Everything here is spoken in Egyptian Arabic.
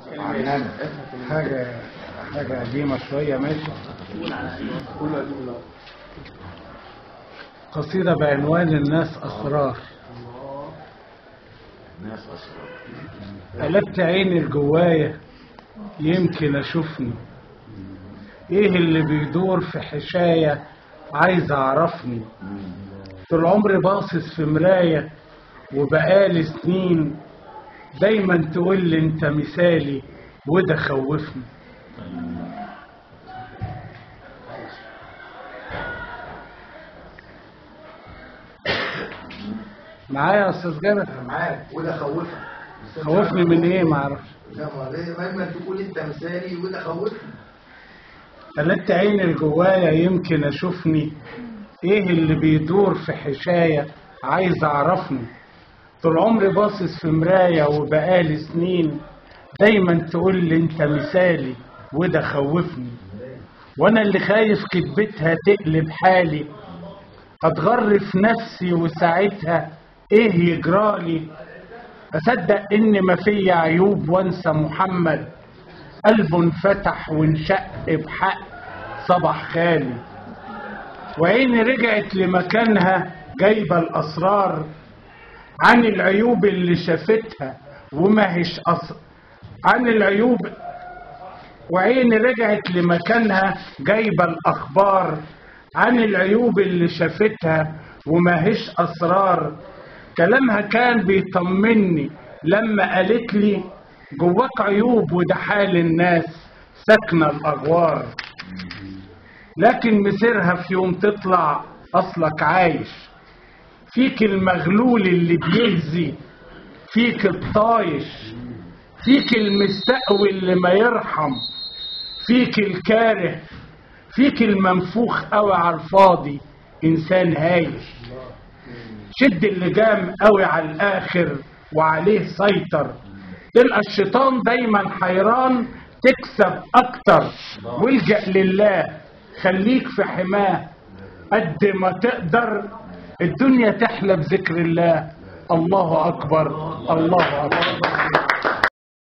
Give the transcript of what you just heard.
عننا حاجة حاجة قديمة شوية ماشي قصيدة بعنوان الناس أسرار ناس أسرار قلبت عيني الجواية يمكن أشوفني إيه اللي بيدور في حشاية عايز أعرفني طول عمري باصص في مراية وبقالي سنين دايما تقول لي انت مثالي وده خوفني معايا يا استاذ جابر معاك وده خوفك خوفني من ايه معرفش لا ما ليه دايما تقول انت مثالي وده خوفني قلت عيني الجوايا يمكن اشوفني ايه اللي بيدور في حشاية عايز اعرفني طول عمري باصص في مراية وبقالي سنين دايما تقول لي انت مثالي وده خوفني وانا اللي خايف كدبتها تقلب حالي اتغر في نفسي وساعتها ايه يجرالي اصدق ان ما فيا عيوب وانسى محمد قلبه انفتح وانشق بحق صبح خالي وعيني رجعت لمكانها جايبه الاسرار عن العيوب اللي شافتها وما هيش أص... عن العيوب وعيني رجعت لمكانها جايبه الاخبار عن العيوب اللي شافتها وما هيش اسرار كلامها كان بيطمني لما قالت لي جواك عيوب وده حال الناس ساكنه الاغوار لكن مسيرها في يوم تطلع اصلك عايش فيك المغلول اللي بيهزي فيك الطايش فيك المستقوي اللي ما يرحم فيك الكاره فيك المنفوخ قوي على الفاضي انسان هايش شد اللجام قوي على الاخر وعليه سيطر تلقى الشيطان دايما حيران تكسب اكتر والجأ لله خليك في حماه قد ما تقدر الدنيا تحلى بذكر الله الله اكبر الله اكبر